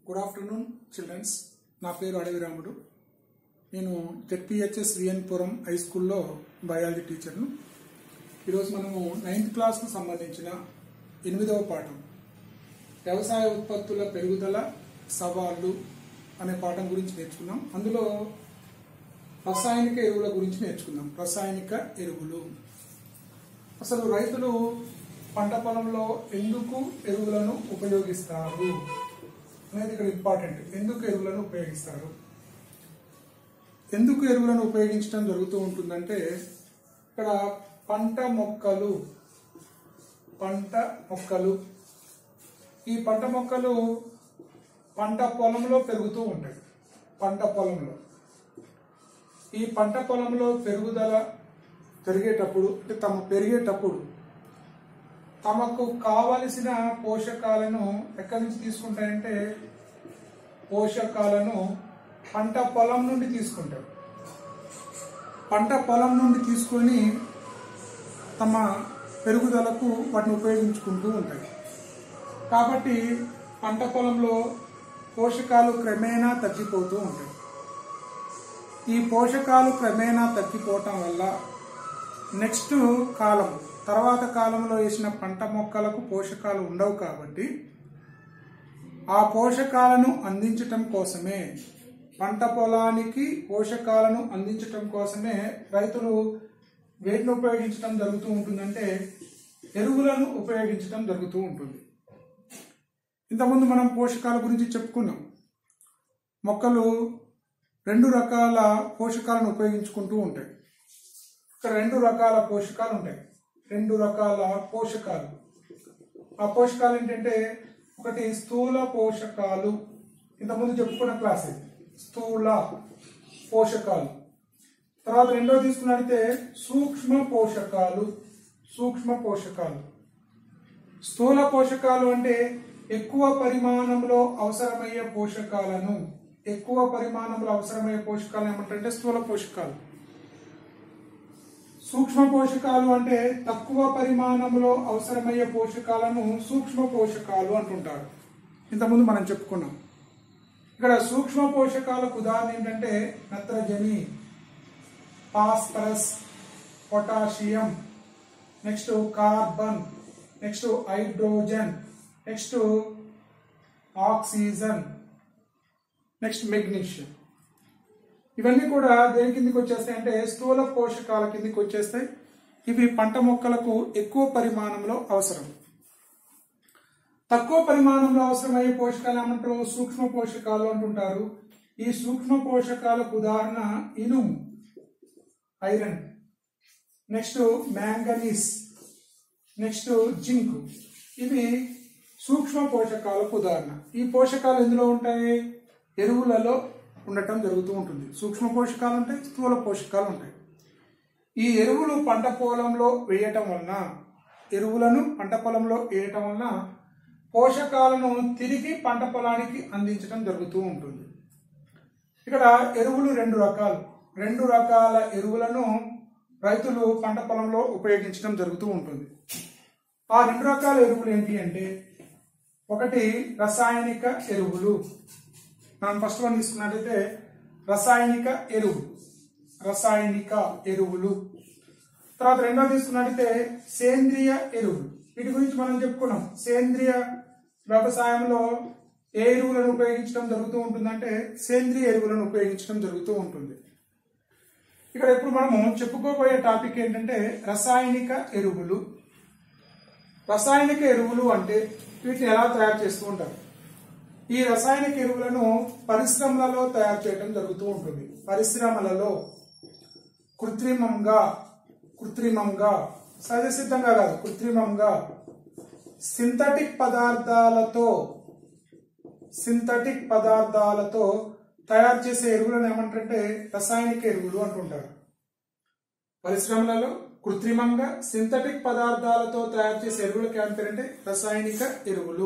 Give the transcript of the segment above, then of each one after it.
good afternoon children's నా పేరు అడవిరాముడు నేను జెడ్పిహెచ్ఎస్ విఎన్పురం హై స్కూల్లో బయాలజీ టీచర్ను ఈరోజు మనము నైన్త్ క్లాస్కు సంబంధించిన ఎనిమిదవ పాఠం వ్యవసాయ ఉత్పత్తుల పెరుగుదల సవాళ్ళు అనే పాఠం గురించి నేర్చుకున్నాం అందులో రసాయనిక ఎరువుల గురించి నేర్చుకుందాం రసాయనిక ఎరువులు అసలు రైతులు పంట పొలంలో ఎందుకు ఎరువులను ఉపయోగిస్తారు అనేది ఇక్కడ ఇంపార్టెంట్ ఎందుకు ఎరువులను ఉపయోగిస్తారు ఎందుకు ఎరువులను ఉపయోగించడం జరుగుతూ ఉంటుందంటే ఇక్కడ పంట మొక్కలు పంట మొక్కలు ఈ పంట మొక్కలు పంట పొలంలో పెరుగుతూ ఉంటాయి పంట పొలంలో ఈ పంట పొలంలో పెరుగుదల జరిగేటప్పుడు అంటే తమ పెరిగేటప్పుడు తమకు కావలసిన పోషకాలను ఎక్కడి నుంచి తీసుకుంటాయంటే పోషకాలను పంట పొలం నుండి తీసుకుంటారు పంట పొలం నుండి తీసుకొని తమ పెరుగుదలకు వాటిని ఉపయోగించుకుంటూ ఉంటాయి కాబట్టి పంట పొలంలో పోషకాలు క్రమేణా తగ్గిపోతూ ఉంటాయి ఈ పోషకాలు క్రమేణా తగ్గిపోవటం వల్ల నెక్స్ట్ కాలం తర్వాత కాలంలో వేసిన పంట మొక్కలకు పోషకాలు ఉండవు కాబట్టి ఆ పోషకాలను అందించటం కోసమే పంట పొలానికి పోషకాలను అందించటం కోసమే రైతులు వేటిని ఉపయోగించడం జరుగుతూ ఉంటుందంటే ఎరువులను ఉపయోగించడం జరుగుతూ ఉంటుంది ఇంతకుముందు మనం పోషకాల గురించి చెప్పుకున్నాం మొక్కలు రెండు రకాల పోషకాలను ఉపయోగించుకుంటూ ఉంటాయి ఇక్కడ రెండు రకాల పోషకాలు ఉంటాయి రెండు రకాల పోషకాలు ఆ పోషకాలు ఏంటంటే ఒకటి స్థూల పోషకాలు ఇంతకుముందు చెప్పుకున్న క్లాస్ ఇది స్థూల పోషకాలు తర్వాత రెండో తీసుకున్నట్లయితే సూక్ష్మ పోషకాలు సూక్ష్మ పోషకాలు స్థూల పోషకాలు అంటే ఎక్కువ పరిమాణంలో అవసరమయ్యే పోషకాలను ఎక్కువ పరిమాణంలో అవసరమయ్యే పోషకాలు ఏమంటారంటే స్థూల పోషకాలు సూక్ష్మ పోషకాలు అంటే తక్కువ పరిమాణంలో అవసరమయ్యే పోషకాలను సూక్ష్మ పోషకాలు అంటుంటారు ఇంతకుముందు మనం చెప్పుకున్నాం ఇక్కడ సూక్ష్మ పోషకాలకు ఉదాహరణ ఏంటంటే నత్రజని phosphorus potassium next carbon next hydrogen next oxygen next magnesium ఇవన్నీ కూడా దేని కిందికి వచ్చేస్తాయి అంటే స్థూల పోషకాల కిందికి వచ్చేస్తాయి ఇవి పంట మొక్కలకు ఎక్కువ పరిమాణంలో అవసరం తక్కువ పరిమాణంలో అవసరమయ్యే పోషకాలు ఏమంటారు సూక్ష్మ పోషకాలు అంటుంటారు ఈ సూక్ష్మ పోషకాలకు ఉదాహరణ ఇనుము iron next manganese next zinc ఇవి సూక్ష్మ పోషకాలకు ఉదాహరణ ఈ పోషకాలు ఎందులో ఉంటాయి ఎరువులలో ఉండటం జరుగుతూ ఉంటుంది సూక్ష్మ పోషకాలు ఉంటాయి స్థూల పోషకాలు ఉంటాయి ఈ ఎరువులు పంట పొలంలో వేయటం వలన ఎరువులను పంట పొలంలో వేయటం వలన పోషకాలను తిరిగి పంట పొలానికి అందించడం జరుగుతూ ఉంటుంది ఇక్కడ ఎరువులు రెండు రకాలు రెండు రకాల ఎరువులను రైతులు పంట పొలంలో ఉపయోగించడం జరుగుతూ ఉంటుంది ఆ రెండు రకాల ఎరువులు ఏంటి అంటే ఒకటి రసాయనిక ఎరువులు మనం ఫస్ట్ వన్ తీసుకున్నట్లయితే రసాయనిక ఎరువులు రసాయనిక ఎరువులు తర్వాత రెండో తీసుకున్నట్లయితే సేంద్రియ ఎరువులు వీటి గురించి మనం చెప్పుకున్నాం సేంద్రియ వ్యవసాయంలో ఏ ఎరువులను ఉపయోగించడం జరుగుతూ ఉంటుందంటే సేంద్రియ ఎరువులను ఉపయోగించడం జరుగుతూ ఉంటుంది ఇక్కడ ఇప్పుడు మనము చెప్పుకోబోయే టాపిక్ ఏంటంటే రసాయనిక ఎరువులు రసాయనిక ఎరువులు అంటే వీటిని ఎలా తయారు చేస్తూ ఉంటారు ఈ రసాయనిక ఎరువులను పరిశ్రమలలో తయారు చేయడం జరుగుతూ ఉంటుంది పరిశ్రమలలో కృత్రిమంగా కృత్రిమంగా సహజ సిద్ధంగా కాదు కృత్రిమంగా సింథటిక్ పదార్థాలతో సింథటిక్ పదార్థాలతో తయారు చేసే ఎరువులను ఏమంటారంటే రసాయనిక ఎరువులు అంటుంటారు పరిశ్రమలలో కృత్రిమంగా సింథటిక్ పదార్థాలతో తయారు చేసే ఎరువులకి ఏమంటారంటే రసాయనిక ఎరువులు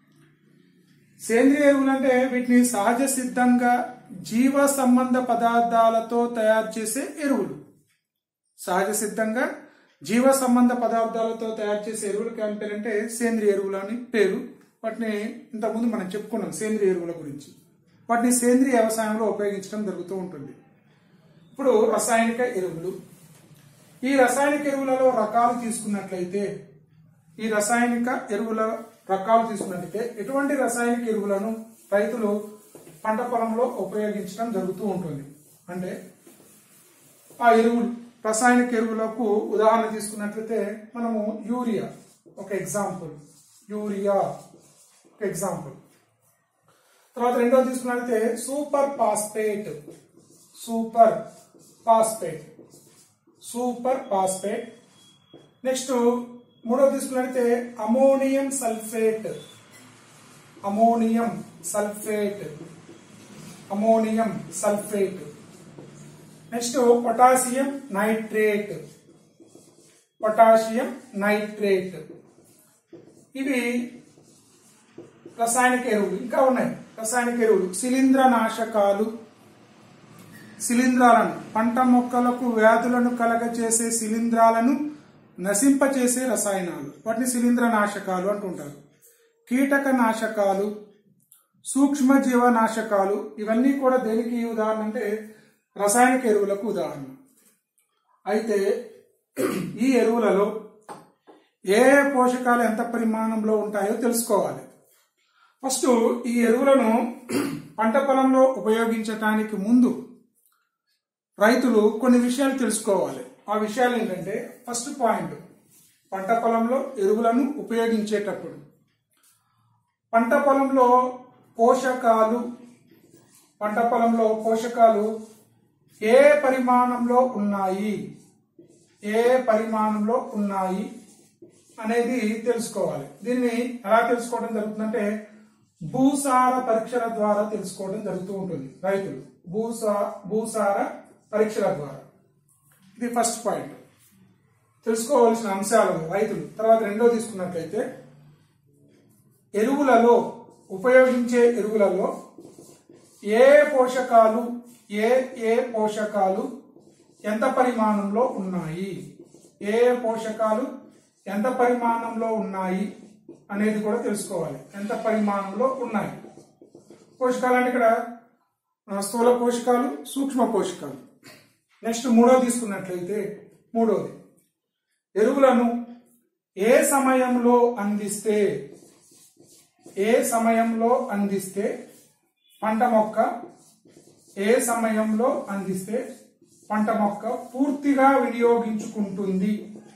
సేంద్రియ ఎరువులు అంటే వీటిని సహజ సిద్ధంగా జీవ సంబంధ పదార్థాలతో తయారు చేసే ఎరువులు సహజ సిద్ధంగా జీవ సంబంధ పదార్థాలతో తయారు చేసే ఎరువులకి ఏం పేరంటే సేంద్రియ ఎరువులు అని పేరు వాటిని ఇంతకుముందు మనం చెప్పుకున్నాం సేంద్రియ ఎరువుల గురించి వాటిని సేంద్రియ వ్యవసాయంలో ఉపయోగించడం జరుగుతూ ఉంటుంది ఇప్పుడు రసాయనిక ఎరువులు ఈ రసాయనిక ఎరువులలో రకాలు తీసుకున్నట్లయితే ఈ రసాయనిక ఎరువుల రకాలు తీసుకున్నట్లయితే ఎటువంటి రసాయనిక ఎరువులను రైతులు పంట పొలంలో ఉపయోగించడం జరుగుతూ ఉంటుంది అంటే ఆ ఎరువులు రసాయనిక ఎరువులకు ఉదాహరణ తీసుకున్నట్లయితే మనము యూరియా ఒక ఎగ్జాంపుల్ యూరియా ఒక ఎగ్జాంపుల్ తర్వాత రెండో తీసుకున్నట్లయితే super phosphate super phosphate super phosphate next మూడో తీసుకున్నట్లయితే ammonium sulphate ammonium sulphate ammonium sulphate next potassium nitrate potassium nitrate ఇవి రసాయనిక ఎరువులు ఇంకా ఉన్నాయి రసాయనిక ఎరువులు శిలీంద్ర నాశకాలు శిలీంధ్రాలను పంట మొక్కలకు వ్యాధులను కలగచేసే శిలీంధ్రాలను నశింపచేసే రసాయనాలు వాటిని శిలీంద్ర నాశకాలు అంటుంటారు కీటక నాశకాలు సూక్ష్మజీవ నాశకాలు ఇవన్నీ కూడా దేనికి ఉదాహరణ అంటే రసాయనిక ఎరువులకు ఉదాహరణ అయితే ఈ ఎరువులలో ఏ ఏ పోషకాలు ఎంత పరిమాణంలో ఉంటాయో తెలుసుకోవాలి ఫస్ట్ ఈ ఎరువులను పంట పొలంలో ఉపయోగించటానికి ముందు రైతులు కొన్ని విషయాలు తెలుసుకోవాలి ఆ విషయాలు ఏంటంటే ఫస్ట్ పాయింట్ పంట పొలంలో ఎరువులను ఉపయోగించేటప్పుడు పంట పొలంలో పోషకాలు పంట పొలంలో పోషకాలు ఏ పరిమాణంలో ఉన్నాయి ఏ పరిమాణంలో ఉన్నాయి అనేది తెలుసుకోవాలి దీన్ని ఎలా తెలుసుకోవడం జరుగుతుందంటే భూసార పరీక్షల ద్వారా తెలుసుకోవడం జరుగుతూ ఉంటుంది రైతులు భూసా భూసార పరీక్షల ద్వారా ఇది ఫస్ట్ పాయింట్ తెలుసుకోవాల్సిన అంశాలు రైతులు తర్వాత రెండో తీసుకున్నట్లయితే ఎరువులలో ఉపయోగించే ఎరువులలో ఏ పోషకాలు ఏ ఏ పోషకాలు ఎంత పరిమాణంలో ఉన్నాయి ఏ పోషకాలు ఎంత పరిమాణంలో ఉన్నాయి అనేది కూడా తెలుసుకోవాలి ఎంత పరిమాణంలో ఉన్నాయి పోషకాలు అంటే ఇక్కడ ఆ, స్థూల పోషకాలు సూక్ష్మ పోషకాలు నెక్స్ట్ మూడో తీసుకున్నట్లయితే మూడోది ఎరువులను ఏ సమయంలో అందిస్తే ఏ సమయంలో అందిస్తే పంట మొక్క ఏ సమయంలో అందిస్తే పంట మొక్క పూర్తిగా వినియోగించుకుంటుంది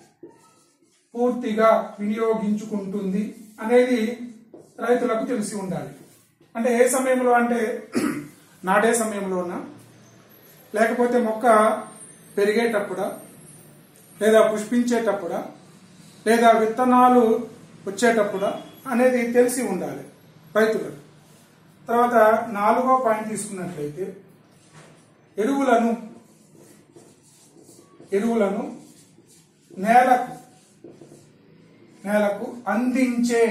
పూర్తిగా వినియోగించుకుంటుంది అనేది రైతులకు తెలిసి ఉండాలి అంటే ఏ సమయంలో అంటే నాటే సమయంలోనా లేకపోతే మొక్క పెరిగేటప్పుడా లేదా పుష్పించేటప్పుడా లేదా విత్తనాలు వచ్చేటప్పుడా అనేది తెలిసి ఉండాలి రైతులకు తర్వాత నాలుగో పాయింట్ తీసుకున్నట్లయితే ఎరువులను ఎరువులను నేలకు నేలకు అందించే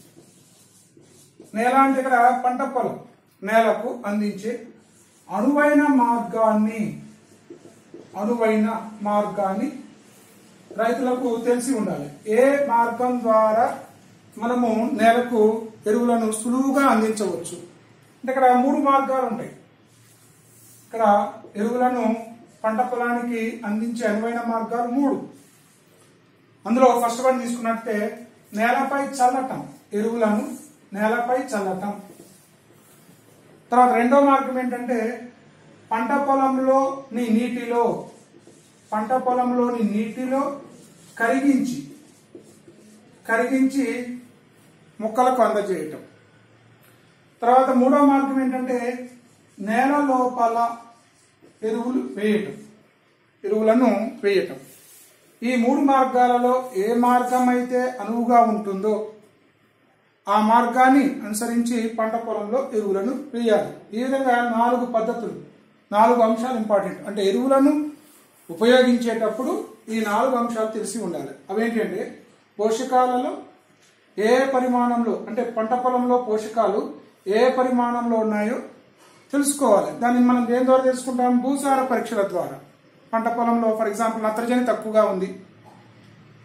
నేల అంటే ఇక్కడ పంట పొలం నేలకు అందించే అనువైన మార్గాన్ని అనువైన మార్గాన్ని రైతులకు తెలిసి ఉండాలి ఏ మార్గం ద్వారా మనము నేలకు ఎరువులను సులువుగా అందించవచ్చు అంటే ఇక్కడ మూడు మార్గాలు ఉంటాయి ఇక్కడ ఎరువులను పంట పొలానికి అందించే అనువైన మార్గాలు మూడు అందులో ఫస్ట్ వన్ తీసుకున్నట్టే నేలపై చల్లటం ఎరువులను నేలపై చల్లటం తర్వాత రెండో మార్గం ఏంటంటే పంట పొలంలోని నీటిలో పంట పొలంలోని నీటిలో కరిగించి కరిగించి మొక్కలకు అందజేయటం తర్వాత మూడో మార్గం ఏంటంటే నేల లోపల ఎరువులు వేయటం ఎరువులను వేయటం ఈ మూడు మార్గాలలో ఏ మార్గం అయితే అనువుగా ఉంటుందో ఆ మార్గాన్ని అనుసరించి పంట పొలంలో ఎరువులను వేయాలి ఈ విధంగా నాలుగు పద్ధతులు నాలుగు అంశాలు ఇంపార్టెంట్ అంటే ఎరువులను ఉపయోగించేటప్పుడు ఈ నాలుగు అంశాలు తెలిసి ఉండాలి అవేంటంటే పోషకాలలో ఏ పరిమాణంలో అంటే పంట పొలంలో పోషకాలు ఏ పరిమాణంలో ఉన్నాయో తెలుసుకోవాలి దాన్ని మనం దేని ద్వారా తెలుసుకుంటాం భూసార పరీక్షల ద్వారా పంట పొలంలో ఫర్ ఎగ్జాంపుల్ నత్రజని తక్కువగా ఉంది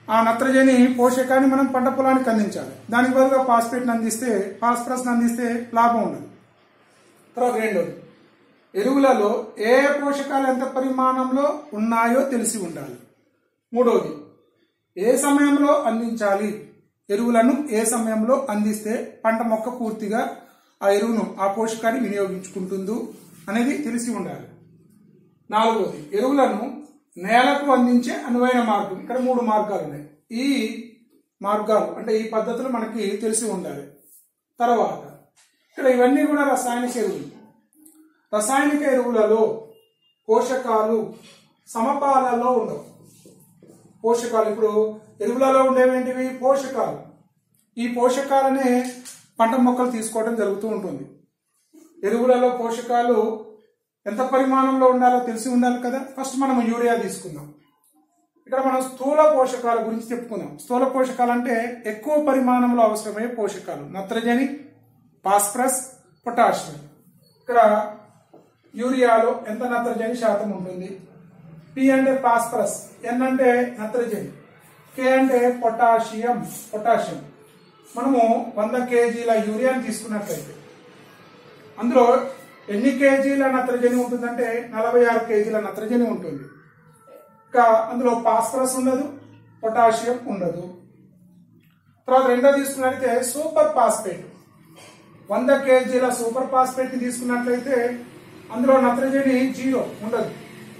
ఆ నత్రజని పోషకాన్ని మనం పంట పొలానికి అందించాలి దానికి బదులుగా ఫాస్ఫేట్ని అందిస్తే ఫాస్ఫరస్ని అందిస్తే లాభం ఉండదు తర్వాత రెండోది ఎరువులలో ఏ పోషకాలు ఎంత పరిమాణంలో ఉన్నాయో తెలిసి ఉండాలి మూడోది ఏ సమయంలో అందించాలి ఎరువులను ఏ సమయంలో అందిస్తే పంట మొక్క పూర్తిగా ఆ ఎరువును ఆ పోషకాన్ని వినియోగించుకుంటుందో అనేది తెలిసి ఉండాలి నాలుగోది ఎరువులను నేలకు అందించే అనువైన మార్గం ఇక్కడ మూడు మార్గాలు ఉన్నాయి ఈ మార్గాలు అంటే ఈ పద్ధతులు మనకి తెలిసి ఉండాలి తర్వాత ఇక్కడ ఇవన్నీ కూడా రసాయనిక ఎరువులు రసాయనిక ఎరువులలో పోషకాలు సమపాలలో ఉండవు పోషకాలు ఇప్పుడు ఎరువులలో ఉండేవేంటివి పోషకాలు ఈ పోషకాలనే పంట మొక్కలు తీసుకోవడం జరుగుతూ ఉంటుంది ఎరువులలో పోషకాలు ఎంత పరిమాణంలో ఉండాలో తెలిసి ఉండాలి కదా ఫస్ట్ మనం యూరియా తీసుకుందాం ఇక్కడ మనం స్థూల పోషకాల గురించి చెప్పుకుందాం స్థూల పోషకాలు అంటే ఎక్కువ పరిమాణంలో అవసరమయ్యే పోషకాలు నత్రజని ఫాస్ఫరస్ పొటాషియం ఇక్కడ యూరియాలో ఎంత నత్రజని శాతం ఉంటుంది పి అంటే ఫాస్ఫరస్ ఎన్ అంటే నత్రజని కే అంటే పొటాషియం పొటాషియం మనము వంద కేజీల యూరియాని తీసుకున్నట్లయితే అందులో ఎన్ని కేజీల నత్రజని ఉంటుందంటే నలభై ఆరు కేజీల నత్రజని ఉంటుంది ఇంకా అందులో ఫాస్ఫరస్ ఉండదు పొటాషియం ఉండదు తర్వాత రెండో తీసుకున్నట్లయితే సూపర్ ఫాస్ఫేట్ వంద కేజీల సూపర్ ఫాస్ఫేట్ ని తీసుకున్నట్లయితే అందులో నత్రజని జీరో ఉండదు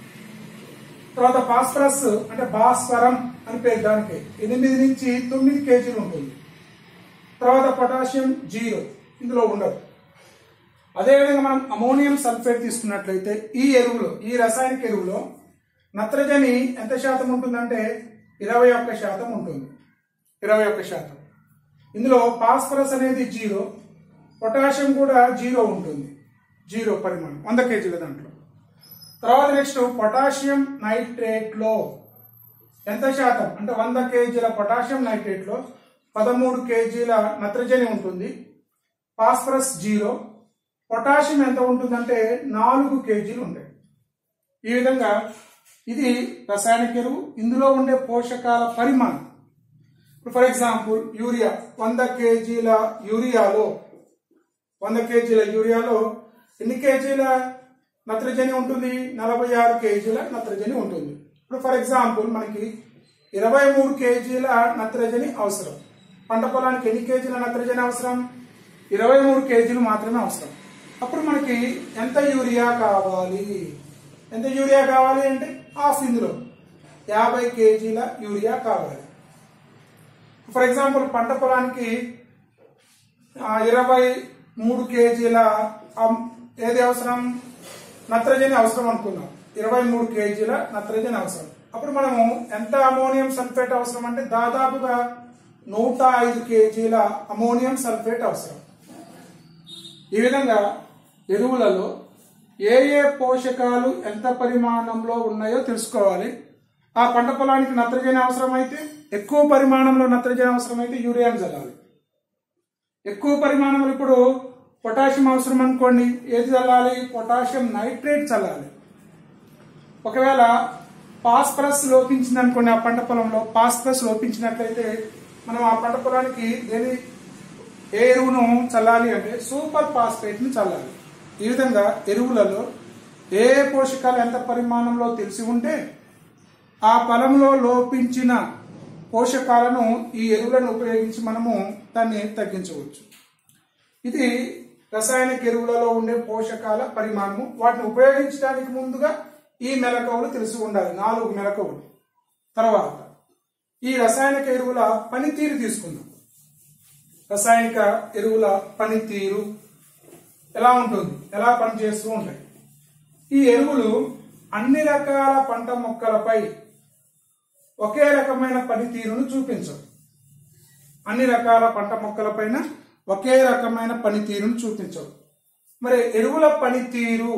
తర్వాత ఫాస్ఫరస్ అంటే భాస్వరం అని పేరు దానికి ఎనిమిది నుంచి తొమ్మిది కేజీలు ఉంటుంది తర్వాత పొటాషియం జీరో ఇందులో ఉండదు అదేవిధంగా మనం అమోనియం సల్ఫేట్ తీసుకున్నట్లయితే ఈ ఎరువులో ఈ రసాయనిక ఎరువులో నత్రజని ఎంత శాతం ఉంటుందంటే ఇరవై ఒక్క శాతం ఉంటుంది ఇరవై ఒక్క శాతం ఇందులో ఫాస్ఫరస్ అనేది జీరో పొటాషియం కూడా జీరో ఉంటుంది జీరో పరిమాణం వంద కేజీల దాంట్లో తర్వాత నెక్స్ట్ పొటాషియం నైట్రేట్లో ఎంత శాతం అంటే వంద కేజీల పొటాషియం నైట్రేట్లో పదమూడు కేజీల నత్రజని ఉంటుంది ఫాస్ఫరస్ జీరో పొటాషియం ఎంత ఉంటుందంటే నాలుగు కేజీలు ఉంటాయి ఈ విధంగా ఇది రసాయనిక ఎరువు ఇందులో ఉండే పోషకాల పరిమాణం ఇప్పుడు ఫర్ ఎగ్జాంపుల్ యూరియా వంద కేజీల యూరియాలో వంద కేజీల యూరియాలో ఎన్ని కేజీల నత్రజని ఉంటుంది నలభై ఆరు కేజీల నత్రజని ఉంటుంది ఇప్పుడు ఫర్ ఎగ్జాంపుల్ మనకి ఇరవై మూడు కేజీల నత్రజని అవసరం పంట పొలానికి ఎన్ని కేజీల నత్రజని అవసరం ఇరవై మూడు కేజీలు మాత్రమే అవసరం అప్పుడు మనకి ఎంత యూరియా కావాలి ఎంత యూరియా కావాలి అంటే హాఫ్ ఇందులో యాభై కేజీల యూరియా కావాలి ఫర్ ఎగ్జాంపుల్ పంట పొలానికి ఆ, ఇరవై మూడు కేజీల అమ్- ఏది అవసరం నత్రజని అవసరం అనుకుందాం ఇరవై మూడు కేజీల నత్రజని అవసరం అప్పుడు మనము ఎంత అమోనియం సల్ఫేట్ అవసరం అంటే దాదాపుగా నూట ఐదు కేజీల అమోనియం సల్ఫేట్ అవసరం ఈ విధంగా ఎరువులలో ఏ ఏ పోషకాలు ఎంత పరిమాణంలో ఉన్నాయో తెలుసుకోవాలి ఆ పంట పొలానికి నత్రజని అవసరమైతే ఎక్కువ పరిమాణంలో నత్రజని అవసరమైతే యూరియాను చల్లాలి ఎక్కువ పరిమాణంలో ఇప్పుడు పొటాషియం అవసరం అనుకోండి ఏది చల్లాలి పొటాషియం నైట్రేట్ చల్లాలి ఒకవేళ ఫాస్ఫరస్ లోపించింది అనుకోండి ఆ పంట పొలంలో ఫాస్ఫరస్ లోపించినట్లయితే మనం ఆ పంట పొలానికి దేని ఏ ఎరువును చల్లాలి అంటే సూపర్ ఫాస్ఫేట్ ని చల్లాలి ఈ విధంగా ఎరువులలో ఏ ఏ పోషకాలు ఎంత పరిమాణంలో తెలిసి ఉంటే ఆ పొలంలో లోపించిన పోషకాలను ఈ ఎరువులను ఉపయోగించి మనము దాన్ని తగ్గించవచ్చు ఇది రసాయనిక ఎరువులలో ఉండే పోషకాల పరిమాణము వాటిని ఉపయోగించడానికి ముందుగా ఈ మెలకువలు తెలిసి ఉండాలి నాలుగు మెలకువలు తర్వాత ఈ రసాయనిక ఎరువుల పనితీరు తీసుకుందాం రసాయనిక ఎరువుల పనితీరు ఎలా ఉంటుంది ఎలా పనిచేస్తూ ఉంటాయి ఈ ఎరువులు అన్ని రకాల పంట మొక్కలపై ఒకే రకమైన పనితీరును చూపించవు అన్ని రకాల పంట మొక్కలపైన ఒకే రకమైన పనితీరును చూపించవు మరి ఎరువుల పనితీరు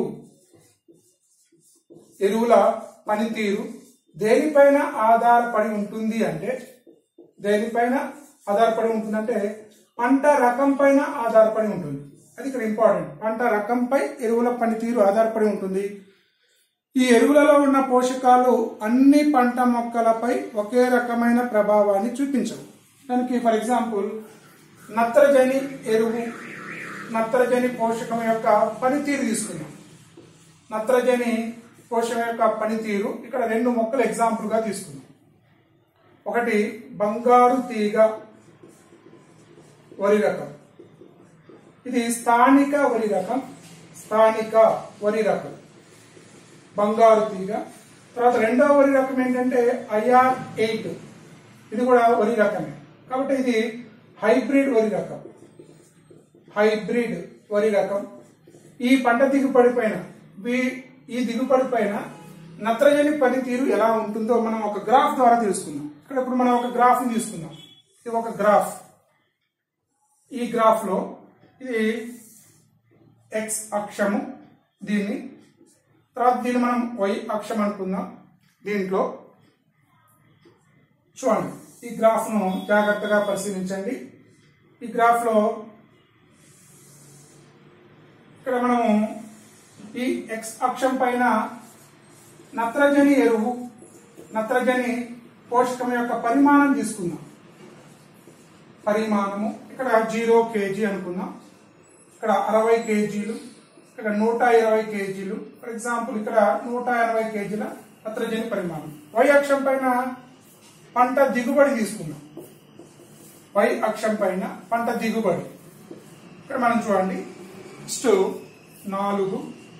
ఎరువుల పనితీరు దేనిపైన ఆధారపడి ఉంటుంది అంటే దేనిపైన ఆధారపడి ఉంటుందంటే పంట రకం పైన ఆధారపడి ఉంటుంది అది ఇక్కడ ఇంపార్టెంట్ పంట రకంపై ఎరువుల పనితీరు ఆధారపడి ఉంటుంది ఈ ఎరువులలో ఉన్న పోషకాలు అన్ని పంట మొక్కలపై ఒకే రకమైన ప్రభావాన్ని చూపించవు దానికి ఫర్ ఎగ్జాంపుల్ నత్రజని ఎరువు నత్రజని పోషకం యొక్క పనితీరు తీసుకుందాం నత్రజని పోషకం యొక్క పనితీరు ఇక్కడ రెండు మొక్కలు ఎగ్జాంపుల్గా తీసుకుందాం ఒకటి బంగారు తీగ వరి రకం ఇది స్థానిక వరి రకం స్థానిక వరి రకం బంగారు తీగ తర్వాత రెండవ వరి రకం ఏంటంటే ఐఆర్ ఎయిట్ ఇది కూడా వరి రకమే కాబట్టి ఇది హైబ్రిడ్ వరి రకం హైబ్రిడ్ వరి రకం ఈ పంట దిగుబడి పైన వీ- ఈ దిగుబడి పైన నత్రజని పనితీరు ఎలా ఉంటుందో మనం ఒక గ్రాఫ్ ద్వారా తెలుసుకుందాం ఇక్కడ ఇప్పుడు మనం ఒక గ్రాఫ్ తీసుకుందాం ఇది ఒక గ్రాఫ్ ఈ గ్రాఫ్ లో ఇది ఎక్స్ అక్షము దీన్ని తర్వాత దీన్ని మనం వై అక్షం అనుకుందాం దీంట్లో చూడండి ఈ గ్రాఫ్ ను జాగ్రత్తగా పరిశీలించండి ఈ గ్రాఫ్ లో ఇక్కడ మనము ఈ ఎక్స్ అక్షం పైన నత్రజని ఎరువు నత్రజని పోషకం యొక్క పరిమాణం తీసుకుందాం పరిమాణము ఇక్కడ జీరో కేజీ అనుకుందాం ఇక్కడ అరవై కేజీలు ఇక్కడ నూట ఇరవై కేజీలు ఫర్ ఎగ్జాంపుల్ ఇక్కడ నూట ఎనభై కేజీల నత్రజని పరిమాణం వై అక్షం పైన పంట దిగుబడి తీసుకుందాం వై అక్షం పైన పంట దిగుబడి ఇక్కడ మనం చూడండి నెక్స్ట్ నాలుగు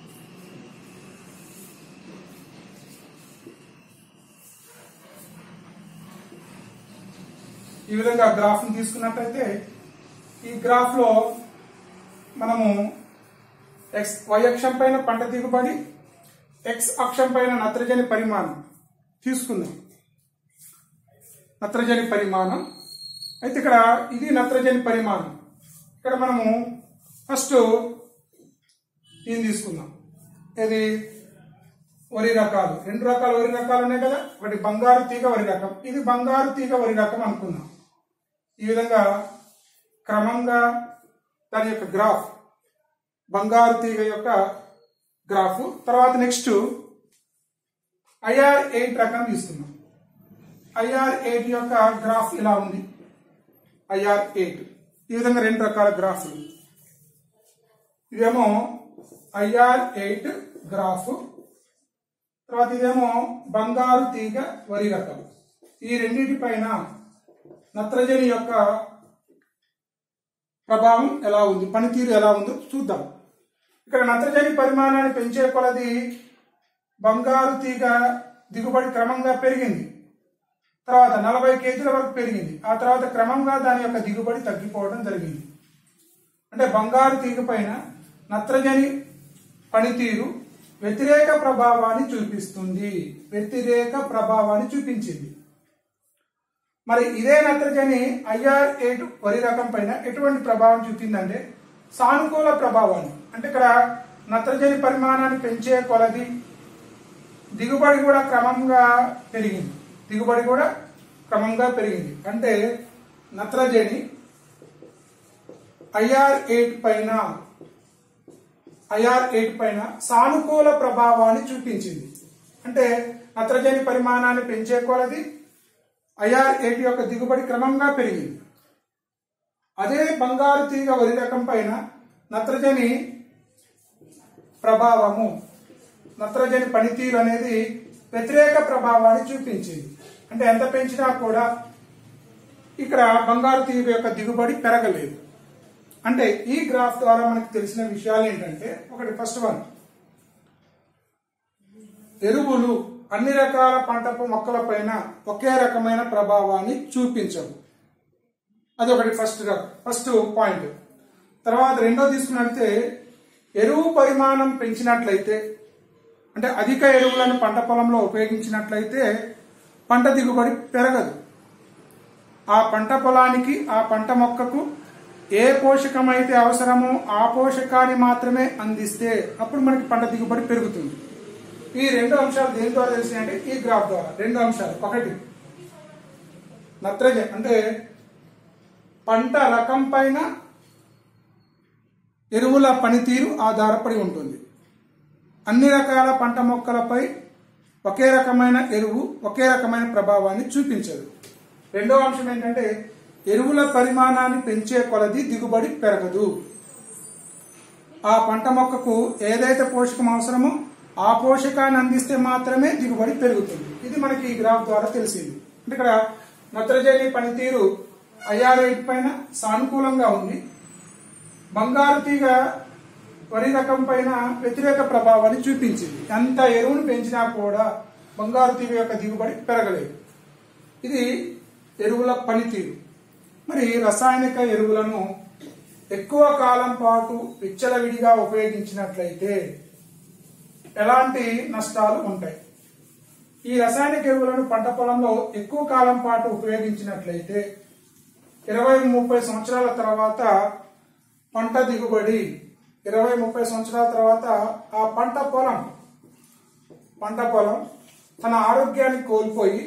ఈ విధంగా గ్రాఫ్ ని తీసుకున్నట్టయితే ఈ గ్రాఫ్ లో మనము ఎక్స్ వై అక్షం పైన పంట దిగుబడి ఎక్స్ అక్షం పైన నత్రజని పరిమాణం తీసుకుందాం నత్రజని పరిమాణం అయితే ఇక్కడ ఇది నత్రజని పరిమాణం ఇక్కడ మనము ఫస్ట్ దీన్ని తీసుకుందాం ఇది వరి రకాలు రెండు రకాల వరి రకాలు ఉన్నాయి కదా ఒకటి బంగారు తీగ వరి రకం ఇది బంగారు తీగ వరి రకం అనుకుందాం ఈ విధంగా క్రమంగా దాని యొక్క గ్రాఫ్ బంగారు తీగ యొక్క గ్రాఫ్ తర్వాత నెక్స్ట్ ఐఆర్ ఎయిట్ రకం తీసుకుందాం ఐఆర్ ఎయిట్ యొక్క గ్రాఫ్ ఇలా ఉంది ఐఆర్ ఎయిట్ ఈ విధంగా రెండు రకాల గ్రాఫ్లు ఇదేమో ఐఆర్ ఎయిట్ గ్రాఫ్ తర్వాత ఇదేమో బంగారు తీగ వరి రకం ఈ రెండింటి పైన నత్రజని యొక్క ప్రభావం ఎలా ఉంది పనితీరు ఎలా ఉందో చూద్దాం ఇక్కడ నత్రజని పరిమాణాన్ని పెంచే కొలది బంగారు తీగ దిగుబడి క్రమంగా పెరిగింది తర్వాత నలభై కేజీల వరకు పెరిగింది ఆ తర్వాత క్రమంగా దాని యొక్క దిగుబడి తగ్గిపోవడం జరిగింది అంటే బంగారు తీగ పైన నత్రజని పనితీరు వ్యతిరేక ప్రభావాన్ని చూపిస్తుంది వ్యతిరేక ప్రభావాన్ని చూపించింది మరి ఇదే నత్రజని ఐఆర్ ఎయిట్ వరి రకం పైన ఎటువంటి ప్రభావం చూపిందంటే సానుకూల ప్రభావాన్ని అంటే ఇక్కడ నత్రజని పరిమాణాన్ని పెంచే కొలది దిగుబడి కూడా క్రమంగా పెరిగింది దిగుబడి కూడా క్రమంగా పెరిగింది అంటే నత్రజని ఐఆర్ ఎయిట్ పైన ఐఆర్ ఎయిట్ పైన సానుకూల ప్రభావాన్ని చూపించింది అంటే నత్రజని పరిమాణాన్ని పెంచే కొలది ఐఆర్ ఎయిట్ యొక్క దిగుబడి క్రమంగా పెరిగింది అదే బంగారు తీగ వరి రకం పైన నత్రజని ప్రభావము నత్రజని పనితీరు అనేది వ్యతిరేక ప్రభావాన్ని చూపించింది అంటే ఎంత పెంచినా కూడా ఇక్కడ బంగారు తీగ యొక్క దిగుబడి పెరగలేదు అంటే ఈ గ్రాఫ్ ద్వారా మనకు తెలిసిన విషయాలు ఏంటంటే ఒకటి ఫస్ట్ వన్ ఎరువులు అన్ని రకాల పంట మొక్కలపైన ఒకే రకమైన ప్రభావాన్ని చూపించవు అది ఒకటి ఫస్ట్ ఫస్ట్ పాయింట్ తర్వాత రెండో తీసుకున్నట్లయితే ఎరువు పరిమాణం పెంచినట్లయితే అంటే అధిక ఎరువులను పంట పొలంలో ఉపయోగించినట్లయితే పంట దిగుబడి పెరగదు ఆ పంట పొలానికి ఆ పంట మొక్కకు ఏ పోషకం అయితే అవసరమో ఆ పోషకాన్ని మాత్రమే అందిస్తే అప్పుడు మనకి పంట దిగుబడి పెరుగుతుంది ఈ రెండు అంశాలు దేని ద్వారా తెలిసినాయంటే ఈ గ్రాఫ్ ద్వారా రెండు అంశాలు ఒకటి నత్రజని అంటే పంట రకం పైన ఎరువుల పనితీరు ఆధారపడి ఉంటుంది అన్ని రకాల పంట మొక్కలపై ఒకే రకమైన ఎరువు ఒకే రకమైన ప్రభావాన్ని చూపించదు రెండో అంశం ఏంటంటే ఎరువుల పరిమాణాన్ని పెంచే కొలది దిగుబడి పెరగదు ఆ పంట మొక్కకు ఏదైతే పోషకం అవసరమో ఆ పోషకాన్ని అందిస్తే మాత్రమే దిగుబడి పెరుగుతుంది ఇది మనకి ఈ గ్రాఫ్ ద్వారా తెలిసింది అంటే ఇక్కడ నత్రజని పనితీరు ఐఆర్ఐట్ పైన సానుకూలంగా ఉంది బంగారు తీగ వరి రకం పైన వ్యతిరేక ప్రభావాన్ని చూపించింది ఎంత ఎరువును పెంచినా కూడా బంగారు తీగ యొక్క దిగుబడి పెరగలేదు ఇది ఎరువుల పనితీరు మరి రసాయనిక ఎరువులను ఎక్కువ కాలం పాటు విచ్చలవిడిగా ఉపయోగించినట్లయితే ఎలాంటి నష్టాలు ఉంటాయి ఈ రసాయనిక ఎరువులను పంట పొలంలో ఎక్కువ కాలం పాటు ఉపయోగించినట్లయితే ఇరవై ముప్పై సంవత్సరాల తర్వాత పంట దిగుబడి ఇరవై ముప్పై సంవత్సరాల తర్వాత ఆ పంట పొలం పంట పొలం తన ఆరోగ్యాన్ని కోల్పోయి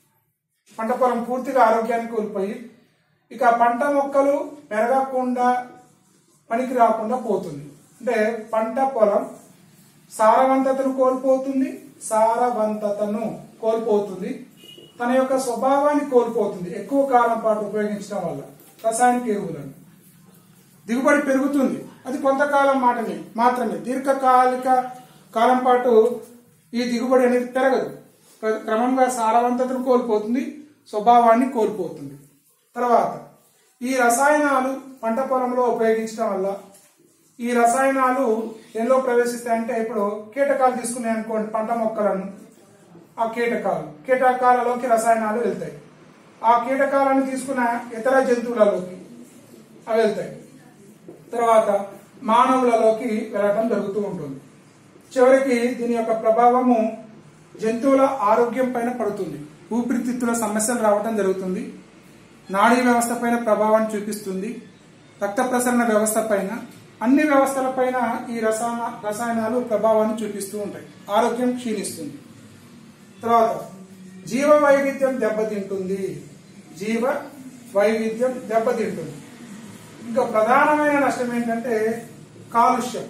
పంట పొలం పూర్తిగా ఆరోగ్యాన్ని కోల్పోయి ఇక పంట మొక్కలు పెరగకుండా పనికి రాకుండా పోతుంది అంటే పంట పొలం సారవంతతను కోల్పోతుంది సారవంతతను కోల్పోతుంది తన యొక్క స్వభావాన్ని కోల్పోతుంది ఎక్కువ కాలం పాటు ఉపయోగించడం వల్ల రసాయనిక ఎరువులను దిగుబడి పెరుగుతుంది అది కొంతకాలం మాటమే మాత్రమే దీర్ఘకాలిక కాలం పాటు ఈ దిగుబడి అనేది పెరగదు క్ర- క్రమంగా సారవంతతను కోల్పోతుంది స్వభావాన్ని కోల్పోతుంది తర్వాత ఈ రసాయనాలు పంట పొలంలో ఉపయోగించడం వల్ల ఈ రసాయనాలు ఎందులో ప్రవేశిస్తాయంటే ఇప్పుడు కీటకాలు తీసుకున్నాయి అనుకోండి పంట మొక్కలను ఆ కీటకాలు కీటకాలలోకి రసాయనాలు వెళ్తాయి ఆ కీటకాలను తీసుకున్న ఇతర జంతువులలోకి అవి వెళ్తాయి తర్వాత మానవులలోకి వెళ్ళటం జరుగుతూ ఉంటుంది చివరికి దీని యొక్క ప్రభావము జంతువుల ఆరోగ్యం పైన పడుతుంది ఊపిరితిత్తుల సమస్యలు రావటం జరుగుతుంది నాడీ వ్యవస్థ పైన ప్రభావాన్ని చూపిస్తుంది రక్త ప్రసరణ వ్యవస్థ పైన అన్ని వ్యవస్థల పైన ఈ రసాయన రసాయనాలు ప్రభావాన్ని చూపిస్తూ ఉంటాయి ఆరోగ్యం క్షీణిస్తుంది తర్వాత జీవ వైవిధ్యం దెబ్బతింటుంది జీవ వైవిధ్యం దెబ్బతింటుంది ఇంకా ప్రధానమైన నష్టం ఏంటంటే కాలుష్యం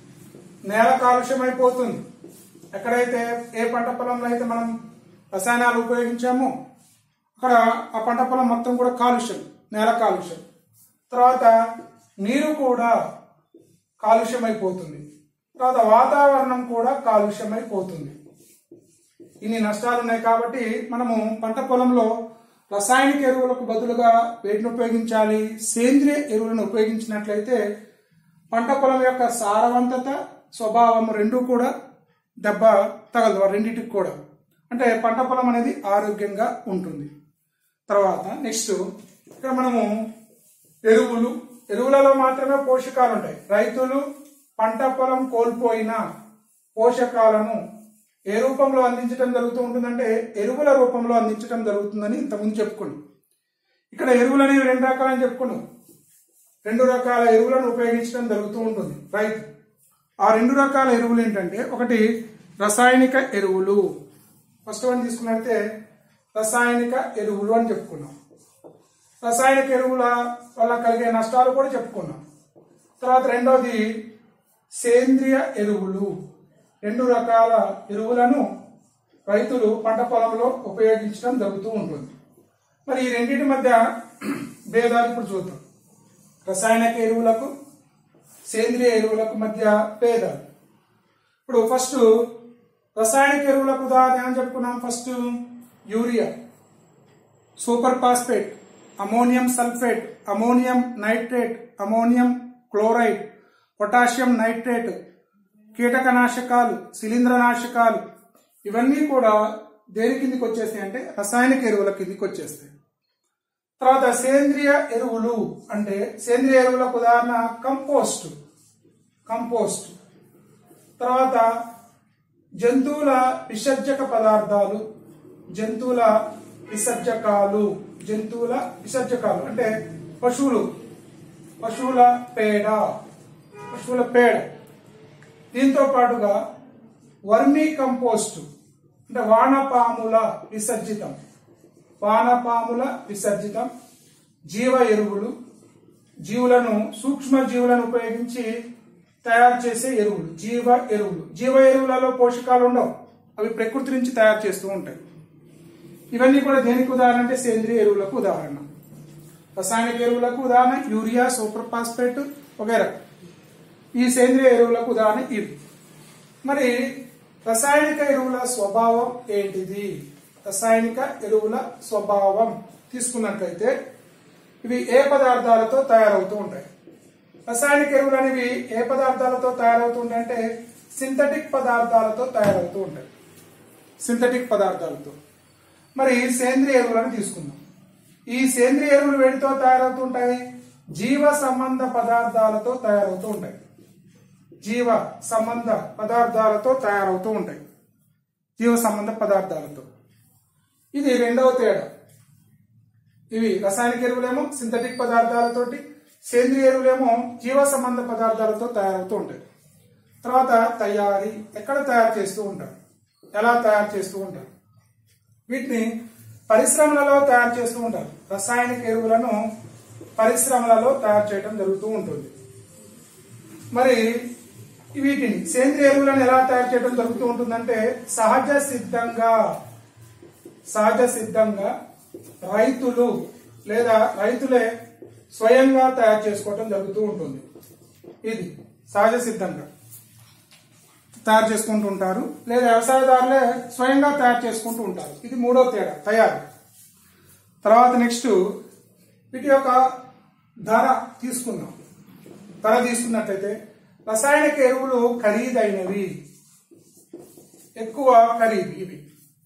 నేల కాలుష్యం అయిపోతుంది ఎక్కడైతే ఏ పంట పొలంలో అయితే మనం రసాయనాలు ఉపయోగించామో అక్కడ ఆ పంట పొలం మొత్తం కూడా కాలుష్యం నేల కాలుష్యం తర్వాత నీరు కూడా కాలుష్యం అయిపోతుంది తర్వాత వాతావరణం కూడా కాలుష్యం అయిపోతుంది ఇన్ని నష్టాలు ఉన్నాయి కాబట్టి మనము పంట పొలంలో రసాయనిక ఎరువులకు బదులుగా వేటిని ఉపయోగించాలి సేంద్రియ ఎరువులను ఉపయోగించినట్లయితే పంట పొలం యొక్క సారవంతత స్వభావం రెండు కూడా దెబ్బ తగలదు ఆ రెండింటికి కూడా అంటే పంట పొలం అనేది ఆరోగ్యంగా ఉంటుంది తర్వాత నెక్స్ట్ ఇక్కడ మనము ఎరువులు ఎరువులలో మాత్రమే పోషకాలు ఉంటాయి రైతులు పంట పొలం కోల్పోయిన పోషకాలను ఏ రూపంలో అందించడం జరుగుతూ ఉంటుందంటే ఎరువుల రూపంలో అందించడం జరుగుతుందని ఇంతకుముందు చెప్పుకున్నాం ఇక్కడ ఎరువులు అనేవి రెండు రకాలని చెప్పుకున్నాం రెండు రకాల ఎరువులను ఉపయోగించడం జరుగుతూ ఉంటుంది రైతు ఆ రెండు రకాల ఎరువులు ఏంటంటే ఒకటి రసాయనిక ఎరువులు ఫస్ట్ వన్ తీసుకున్నట్లయితే రసాయనిక ఎరువులు అని చెప్పుకున్నాం రసాయనిక ఎరువుల వల్ల కలిగే నష్టాలు కూడా చెప్పుకున్నాం తర్వాత రెండవది సేంద్రియ ఎరువులు రెండు రకాల ఎరువులను రైతులు పంట పొలంలో ఉపయోగించడం జరుగుతూ ఉంటుంది మరి ఈ రెండింటి మధ్య భేదాలు ఇప్పుడు చూద్దాం రసాయనిక ఎరువులకు సేంద్రియ ఎరువులకు మధ్య భేదాలు ఇప్పుడు ఫస్ట్ రసాయనిక ఎరువులకు ఉదాహరణ ఏమని చెప్పుకున్నాం first urea super phosphate ammonium sulphate ammonium nitrate ammonium chloride potassium nitrate కీటకనాశకాలు శిలీంద్రనాశకాలు ఇవన్నీ కూడా దేని కిందికి వచ్చేస్తాయి అంటే రసాయనిక ఎరువుల కిందికి వచ్చేస్తాయి తర్వాత సేంద్రియ ఎరువులు అంటే సేంద్రియ ఎరువులకు ఉదాహరణ కంపోస్ట్ కంపోస్ట్ తర్వాత జంతువుల విసర్జక పదార్థాలు జంతువుల విసర్జకాలు జంతువుల విసర్జకాలు అంటే పశువులు పశువుల పేడ పశువుల పేడ దీంతో పాటుగా వర్మీ కంపోస్ట్ అంటే వానపాముల విసర్జితం వానపాముల విసర్జితం జీవ ఎరువులు జీవులను సూక్ష్మ జీవులను ఉపయోగించి తయారు చేసే ఎరువులు జీవ ఎరువులు జీవ ఎరువులలో పోషకాలు ఉండవు అవి ప్రకృతి నుంచి తయారు చేస్తూ ఉంటాయి ఇవన్నీ కూడా దేనికి ఉదాహరణ అంటే సేంద్రియ ఎరువులకు ఉదాహరణ రసాయనిక ఎరువులకు ఉదాహరణ యూరియా సూపర్ ఫాస్ఫేట్ వగైరా ఈ సేంద్రియ ఎరువులకు ఉదాహరణ ఇవి మరి రసాయనిక ఎరువుల స్వభావం ఏంటిది రసాయనిక ఎరువుల స్వభావం తీసుకున్నట్లయితే ఇవి ఏ పదార్థాలతో తయారవుతూ ఉంటాయి రసాయనిక ఎరువులు అనేవి ఏ పదార్థాలతో తయారవుతూ ఉంటాయి అంటే సింథటిక్ పదార్థాలతో తయారవుతూ ఉంటాయి సింథటిక్ పదార్థాలతో మరి సేంద్రియ ఎరువులను తీసుకుందాం ఈ సేంద్రియ ఎరువులు వేటితో తయారవుతూ ఉంటాయి జీవ సంబంధ పదార్థాలతో తయారవుతూ ఉంటాయి జీవ సంబంధ పదార్థాలతో తయారవుతూ ఉంటాయి జీవ సంబంధ పదార్థాలతో ఇది రెండవ తేడా ఇవి రసాయనిక ఎరువులేమో సింథటిక్ పదార్థాలతోటి సేంద్రియ ఎరువులేమో జీవ సంబంధ పదార్థాలతో తయారవుతూ ఉంటాయి తర్వాత తయారీ ఎక్కడ తయారు చేస్తూ ఉంటారు ఎలా తయారు చేస్తూ ఉంటారు వీటిని పరిశ్రమలలో తయారు చేస్తూ ఉంటారు రసాయనిక ఎరువులను పరిశ్రమలలో తయారు చేయడం జరుగుతూ ఉంటుంది మరి వీటిని సేంద్రియ ఎరువులను ఎలా తయారు చేయడం జరుగుతూ ఉంటుందంటే సహజ సిద్ధంగా సహజ సిద్ధంగా రైతులు లేదా రైతులే స్వయంగా తయారు చేసుకోవటం జరుగుతూ ఉంటుంది ఇది సహజ సిద్ధంగా తయారు చేసుకుంటూ ఉంటారు లేదా వ్యవసాయదారులే స్వయంగా తయారు చేసుకుంటూ ఉంటారు ఇది మూడో తేడా తయారు తర్వాత నెక్స్ట్ వీటి యొక్క ధర తీసుకుందాం ధర తీసుకున్నట్లయితే రసాయనిక ఎరువులు ఖరీదైనవి ఎక్కువ ఖరీదు ఇవి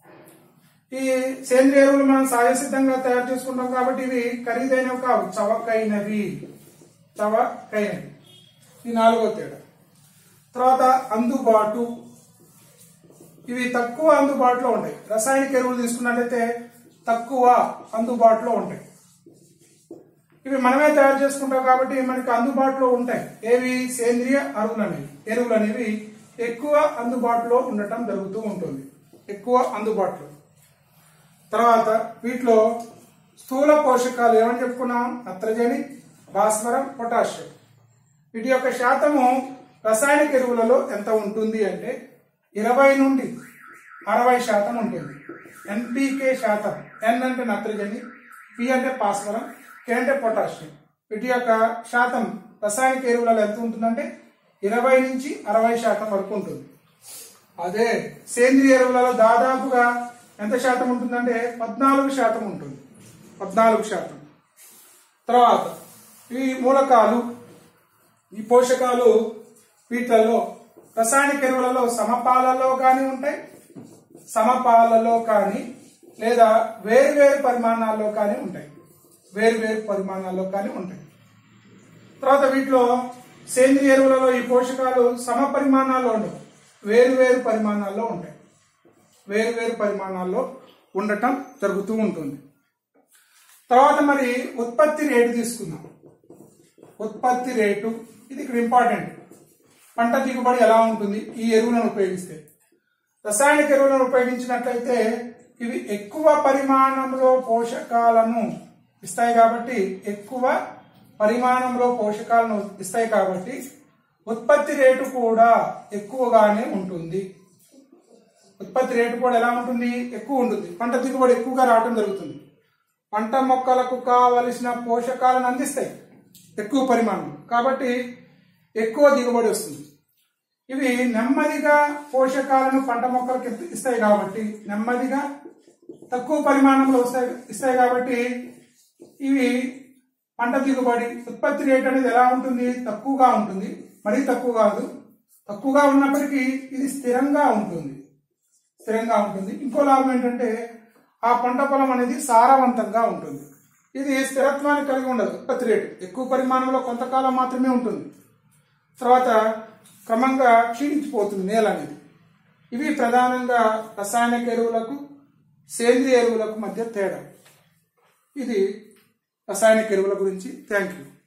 ఈ సేంద్రియ ఎరువులు మనం సహజసిద్ధంగా తయారు చేసుకుంటాం కాబట్టి ఇవి ఖరీదైనవి కావు చవకైనవి చవకైనవి ఈ నాలుగో తేడా తర్వాత అందుబాటు ఇవి తక్కువ అందుబాటులో ఉంటాయి రసాయనిక ఎరువులు తీసుకున్నట్లయితే తక్కువ అందుబాటులో ఉంటాయి ఇవి మనమే తయారు చేసుకుంటాం కాబట్టి మనకి అందుబాటులో ఉంటాయి ఏవి సేంద్రియ అరువులు అనేవి ఎరువులు అనేవి ఎక్కువ అందుబాటులో ఉండటం జరుగుతూ ఉంటుంది ఎక్కువ అందుబాటులో తర్వాత వీటిలో స్థూల పోషకాలు ఏమని చెప్పుకున్నాం నత్రజని భాస్వరం పొటాషియం వీటి యొక్క శాతము రసాయనిక ఎరువులలో ఎంత ఉంటుంది అంటే ఇరవై నుండి అరవై శాతం ఉంటుంది ఎన్పికే శాతం ఎన్ అంటే నత్రజని పి అంటే భాస్వరం కే అంటే పొటాషియం వీటి యొక్క శాతం రసాయనిక ఎరువులలో ఎంత ఉంటుందంటే ఇరవై నుంచి అరవై శాతం వరకు ఉంటుంది అదే సేంద్రియ ఎరువులలో దాదాపుగా ఎంత శాతం ఉంటుందంటే పద్నాలుగు శాతం ఉంటుంది పద్నాలుగు శాతం తర్వాత ఈ మూలకాలు ఈ పోషకాలు వీటిలలో రసాయనిక ఎరువులలో సమపాలలో కానీ ఉంటాయి సమపాలలో కానీ లేదా వేరు వేరు పరిమాణాల్లో కానీ ఉంటాయి వేరు వేరు పరిమాణాల్లో కానీ ఉంటాయి తర్వాత వీటిలో సేంద్రియ ఎరువులలో ఈ పోషకాలు సమ పరిమాణాల్లో ఉండవు వేరు వేరు పరిమాణాల్లో ఉంటాయి వేరు వేరు పరిమాణాల్లో ఉండటం జరుగుతూ ఉంటుంది తర్వాత మరి ఉత్పత్తి రేటు తీసుకుందాం ఉత్పత్తి రేటు ఇది ఇక్కడ ఇంపార్టెంట్ పంట దిగుబడి ఎలా ఉంటుంది ఈ ఎరువులను ఉపయోగిస్తే రసాయనిక ఎరువులను ఉపయోగించినట్లయితే ఇవి ఎక్కువ పరిమాణంలో పోషకాలను ఇస్తాయి కాబట్టి ఎక్కువ పరిమాణంలో పోషకాలను ఇస్తాయి కాబట్టి ఉత్పత్తి రేటు కూడా ఎక్కువగానే ఉంటుంది ఉత్పత్తి రేటు కూడా ఎలా ఉంటుంది ఎక్కువ ఉంటుంది పంట దిగుబడి ఎక్కువగా రావడం జరుగుతుంది పంట మొక్కలకు కావలసిన పోషకాలను అందిస్తాయి ఎక్కువ పరిమాణం కాబట్టి ఎక్కువ దిగుబడి వస్తుంది ఇవి నెమ్మదిగా పోషకాలను పంట మొక్కలకు ఇస్తాయి కాబట్టి నెమ్మదిగా తక్కువ పరిమాణంలో వస్తాయి ఇస్తాయి కాబట్టి ఇవి పంట దిగుబడి ఉత్పత్తి రేట్ అనేది ఎలా ఉంటుంది తక్కువగా ఉంటుంది మరీ తక్కువ కాదు తక్కువగా ఉన్నప్పటికీ ఇది స్థిరంగా ఉంటుంది స్థిరంగా ఉంటుంది ఇంకో లాభం ఏంటంటే ఆ పంట పొలం అనేది సారవంతంగా ఉంటుంది ఇది స్థిరత్వాన్ని కలిగి ఉండదు ఉత్పత్తి రేటు ఎక్కువ పరిమాణంలో కొంతకాలం మాత్రమే ఉంటుంది తర్వాత క్రమంగా క్షీణించిపోతుంది నేల అనేది ఇవి ప్రధానంగా రసాయనిక ఎరువులకు సేంద్రియ ఎరువులకు మధ్య తేడా ఇది రసాయనిక ఎరువుల గురించి థ్యాంక్ యూ